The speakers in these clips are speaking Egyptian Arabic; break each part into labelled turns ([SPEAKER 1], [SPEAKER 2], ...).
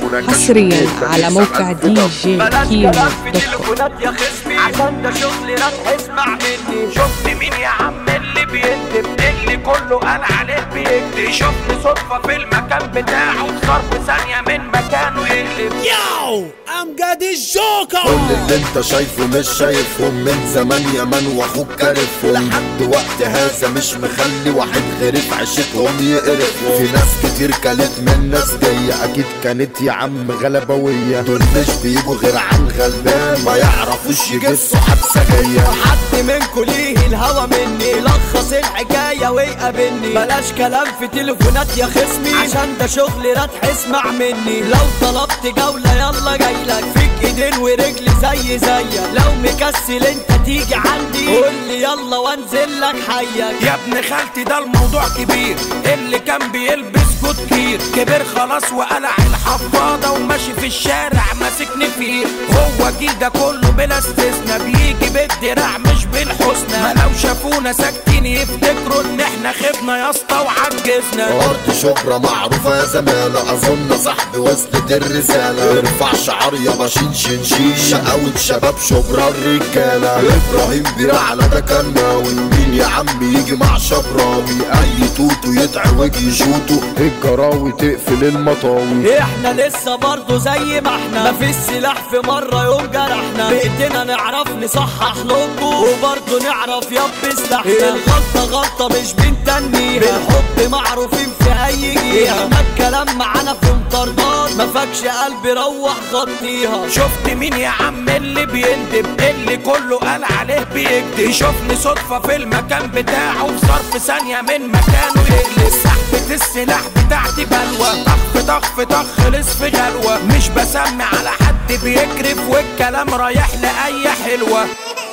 [SPEAKER 1] حصريا على موقع دي جي
[SPEAKER 2] بلاش
[SPEAKER 1] كيمو
[SPEAKER 2] كلام في
[SPEAKER 1] دوت كوم
[SPEAKER 2] تليفونات يا خصمي عشان ده شغلي لا اسمع مني شفت مين يا عم اللي بيكتب اللي كله قال عليه بيكتب شفت صدفة في المكان بتاعه في ظرف ثانية من مكانه يقلب
[SPEAKER 3] ياو امجد الجوكر
[SPEAKER 4] كل اللي انت شايفه مش شايفهم من زمان يا من واخوك كارفهم لحد وقت هذا مش مخلي واحد غير في عيشتهم يقرفهم في ناس كتير كانت من ناس جاية اكيد كانت يا عم غلبوية دول مش بيجوا غير عن غلبان ما يعرفوش يجسوا حبسة جاية
[SPEAKER 2] حد منكو ليه الهوى مني لخص الحكاية ويقابلني بلاش كلام في تليفونات يا خصمي عشان ده شغلي راتح اسمع مني لو طلبت جولة يلا جايلك فيك ايدين ورجل زي زيك لو مكسل انت تيجي عندي قول لي يلا وانزل لك حيك
[SPEAKER 5] يا ابن خالتي ده الموضوع كبير اللي كان بيلبس كوت كير كبر خلاص وقلع الحفاضة وماشي في الشارع ماسكني فيه هو جيل ده كله بلا استثناء بيجي بالدراع مش بالحسنى ما لو شافونا ساكتين يفتكروا ان احنا خبنا يا اسطى وعجزنا
[SPEAKER 4] ارض شبرا معروفة يا زمالة اظن صاحبي وصلت الرسالة ارفع شعار يا باشين شنشين شقاوة شباب شبرا الرجالة ابراهيم بيرا على ده كان ناوي مين يا عم يجي مع شبراوي اي توتو يدعوج يشوتو الجراوي تقفل المطاوي
[SPEAKER 2] احنا لسه برضه زي ما احنا مفيش سلاح في مرة يوم جرحنا بايدينا نعرف نصحح لكم وبرضه نعرف يب سلاحنا الغلطة غلطة مش بنتنيها بالحب معروفين في اي جهة احنا الكلام معانا في مطاردات ما فاكش قلبي روح غطيها
[SPEAKER 5] شفت مين يا عم اللي بيندب اللي كله قال عليه بيكذب يشوفني صدفة في المكان بتاعه في ظرف ثانية من مكانه يقلب سحبة السلاح بتاعتي بلوى طخ طخ طخ خلص في غلوة مش بسمي على حد بيكرف والكلام رايح لأي حلوة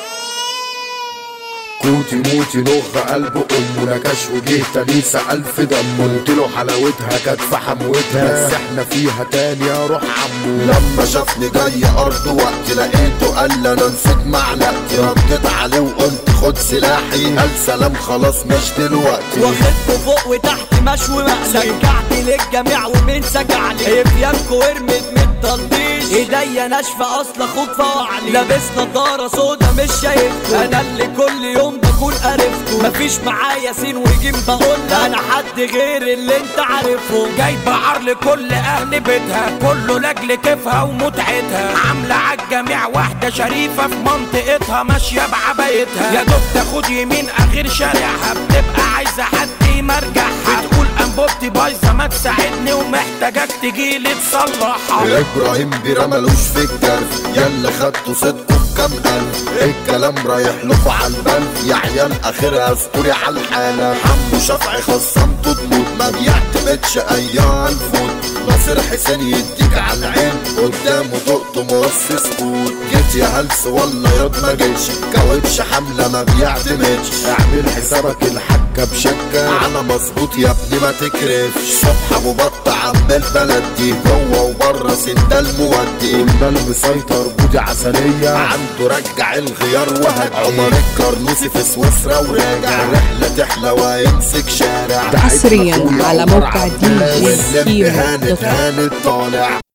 [SPEAKER 4] كوتي موتي نغ قلب امه نكش وجه تاني سأل في دمه قلت له حلاوتها كانت في حموتها بس احنا فيها تاني يا روح عمو لما شافني جاي ارض وقت لقيته قال لي انا نسيت معلقتي رديت عليه وقلت خد سلاحي قال سلام خلاص مش دلوقتي
[SPEAKER 2] واخدته فوق وتحت مشوي مقلب رجعت للجميع ومين سجعلي افيانكو ورمت من التلطيش ايديا ناشفه اصل اخوك فوعلي لابس نضاره سودا مش شايفكو انا اللي كل يوم بكون قرفكو مفيش معايا سين وجيم بقول انا حد غير اللي انت عارفهم
[SPEAKER 5] جايبة عار لكل أهل بيتها كله لأجل كيفها ومتعتها عاملة عالجميع واحدة شريفة في منطقتها ماشية بعبايتها يا دوب تاخد يمين آخر شارعها بتبقى عايزة حد يمرجعها بتقول أنبوبتي بايظة ما تساعدني ومحتاجاك تجيلي تصلحها
[SPEAKER 4] ابراهيم بيرا ملوش في الجرف يلا خدتوا صدقوا بكام الف الكلام رايح لكوا على البلف يا عيال اخرها اسطوري على الحالة حمو شفعي خصمته تموت ما بيعتمدش ايام الفوت ناصر حسين يديك على العين قدامه دقته موصي سكوت جيت يا هلس والله ياض ما جيتش كاوتش حملة ما بيعتمدش اعمل حسابك الحكة بشكة على مظبوط يا ابني ما تكرفش صبح ابو بط عم البلد دي جوه وبره سند المودي قلنا المسيطر بودي عسلية عنده رجع الغيار وهدي عمر الكرنوسي في سويسرا وراجع رحلة تحلى ويمسك شارع
[SPEAKER 1] حصرياً على موقع دي جي كيمو دوت كوم.
[SPEAKER 4] هانت هانت طالع